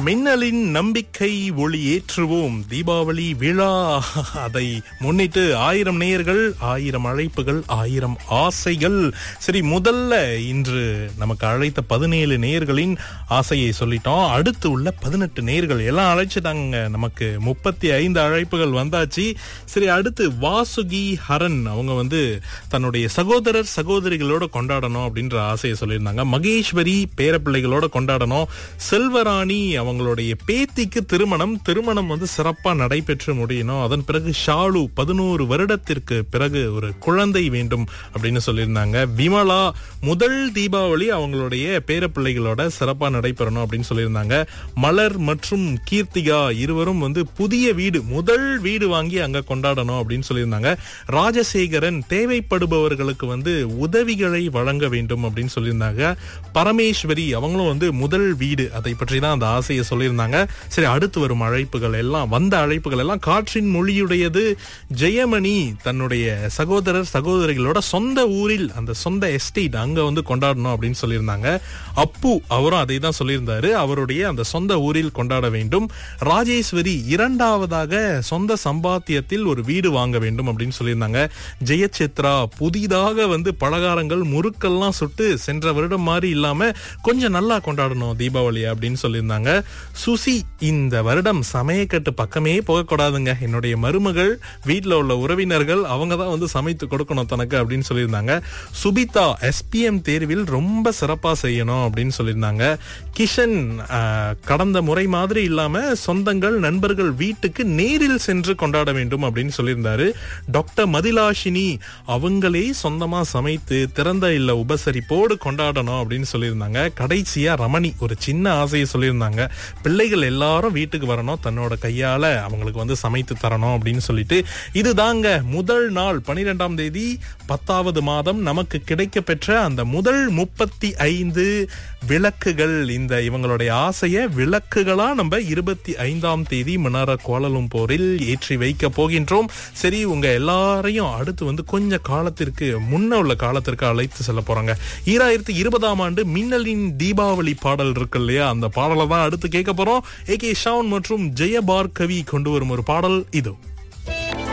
மின்னலின் நம்பிக்கை ஒளி ஏற்றுவோம் தீபாவளி விழா அதை முன்னிட்டு ஆயிரம் நேயர்கள் ஆயிரம் அழைப்புகள் ஆயிரம் ஆசைகள் சரி முதல்ல இன்று நமக்கு அழைத்த பதினேழு நேயர்களின் ஆசையை சொல்லிட்டோம் அடுத்து உள்ள பதினெட்டு நேயர்கள் எல்லாம் அழைச்சிட்டாங்க நமக்கு முப்பத்தி ஐந்து அழைப்புகள் வந்தாச்சு சரி அடுத்து வாசுகி ஹரன் அவங்க வந்து தன்னுடைய சகோதரர் சகோதரிகளோட கொண்டாடணும் அப்படின்ற ஆசையை சொல்லியிருந்தாங்க மகேஸ்வரி பேரப்பிள்ளைகளோட கொண்டாடணும் செல்வராணி அவங்களுடைய பேத்திக்கு திருமணம் திருமணம் வந்து சிறப்பா நடைபெற்று முடியணும் அதன் பிறகு ஷாலு பதினோரு வருடத்திற்கு பிறகு ஒரு குழந்தை வேண்டும் அப்படின்னு சொல்லியிருந்தாங்க விமலா முதல் தீபாவளி அவங்களுடைய பேரப்பிள்ளைகளோட சிறப்பா நடைபெறணும் அப்படின்னு சொல்லியிருந்தாங்க மலர் மற்றும் கீர்த்திகா இருவரும் வந்து புதிய வீடு முதல் வீடு வாங்கி அங்க கொண்டாடணும் அப்படின்னு சொல்லியிருந்தாங்க ராஜசேகரன் தேவைப்படுபவர்களுக்கு வந்து உதவிகளை வழங்க வேண்டும் அப்படின்னு சொல்லியிருந்தாங்க பரமேஸ்வரி அவங்களும் வந்து முதல் வீடு அதை பற்றி தான் அந்த ஆசையை சொல்லியிருந்தாங்க சரி அடுத்து வரும் அழைப்புகள் எல்லாம் வந்த அழைப்புகள் எல்லாம் காற்றின் மொழியுடையது ஜெயமணி தன்னுடைய சகோதரர் சகோதரிகளோட சொந்த ஊரில் அந்த சொந்த எஸ்டேட் அங்க வந்து கொண்டாடணும் அப்படின்னு சொல்லியிருந்தாங்க அப்பு அவரும் அதை தான் சொல்லியிருந்தாரு அவருடைய அந்த சொந்த ஊரில் கொண்டாட வேண்டும் ராஜேஸ்வரி இரண்டாவதாக சொந்த சம்பாத்தியத்தில் ஒரு வீடு வாங்க வேண்டும் அப்படின்னு சொல்லியிருந்தாங்க ஜெயசித்ரா புதிதாக வந்து பலகாரங்கள் முறுக்கெல்லாம் சுட்டு சென்ற வருடம் மாதிரி இல்லாம கொஞ்சம் நல்லா கொண்டாடணும் தீபாவளி அப்படின்னு சொல்லியிருந்தாங்க சுசி இந்த வருடம் சமயக்கட்டு பக்கமே போகக்கூடாதுங்க என்னுடைய மருமகள் வீட்டில் உள்ள உறவினர்கள் அவங்க தான் வந்து சமைத்து கொடுக்கணும் தனக்கு அப்படின்னு சொல்லியிருந்தாங்க சுபிதா எஸ்பிஎம் தேர்வில் ரொம்ப சிறப்பா செய்யணும் அப்படின்னு சொல்லியிருந்தாங்க கிஷன் ஆஹ், கடந்த முறை மாதிரி இல்லாம சொந்தங்கள் நண்பர்கள் வீட்டுக்கு நேரில் சென்று கொண்டாட வேண்டும் அப்படின்னு சொல்லியிருந்தாரு டாக்டர் மதிலாஷினி அவங்களே சொந்தமா சமைத்து திறந்த இல்ல உபசரிப்போடு கொண்டாடணும் அப்படின்னு சொல்லியிருந்தாங்க கடைசியா ரமணி ஒரு சின்ன ஆசையை சொல்லியிருந்தாங்க பிள்ளைகள் எல்லாரும் வீட்டுக்கு வரணும் தன்னோட கையால அவங்களுக்கு வந்து சமைத்து தரணும் அப்படின்னு சொல்லிட்டு இதுதாங்க முதல் நாள் பனிரெண்டாம் தேதி பத்தாவது மாதம் நமக்கு கிடைக்க பெற்ற அந்த முதல் முப்பத்தி ஐந்து விளக்குகள் இந்த இவங்களுடைய ஆசைய விளக்குகளா நம்ம இருபத்தி ஐந்தாம் தேதி மன்னார கோலலும்போரில் ஏற்றி வைக்க போகின்றோம் சரி உங்க எல்லாரையும் அடுத்து வந்து கொஞ்ச காலத்திற்கு முன்ன உள்ள காலத்திற்கு அழைத்து செல்ல போறாங்க ஈராயிரத்தி இருபதாம் ஆண்டு மின்னலின் தீபாவளி பாடல் இருக்கு இல்லையா அந்த பாடலை தான் அடுத்து கேட்க போறோம் ஏ கே ஷான் மற்றும் ஜெயபார்கவி கொண்டு வரும் ஒரு பாடல் இதோ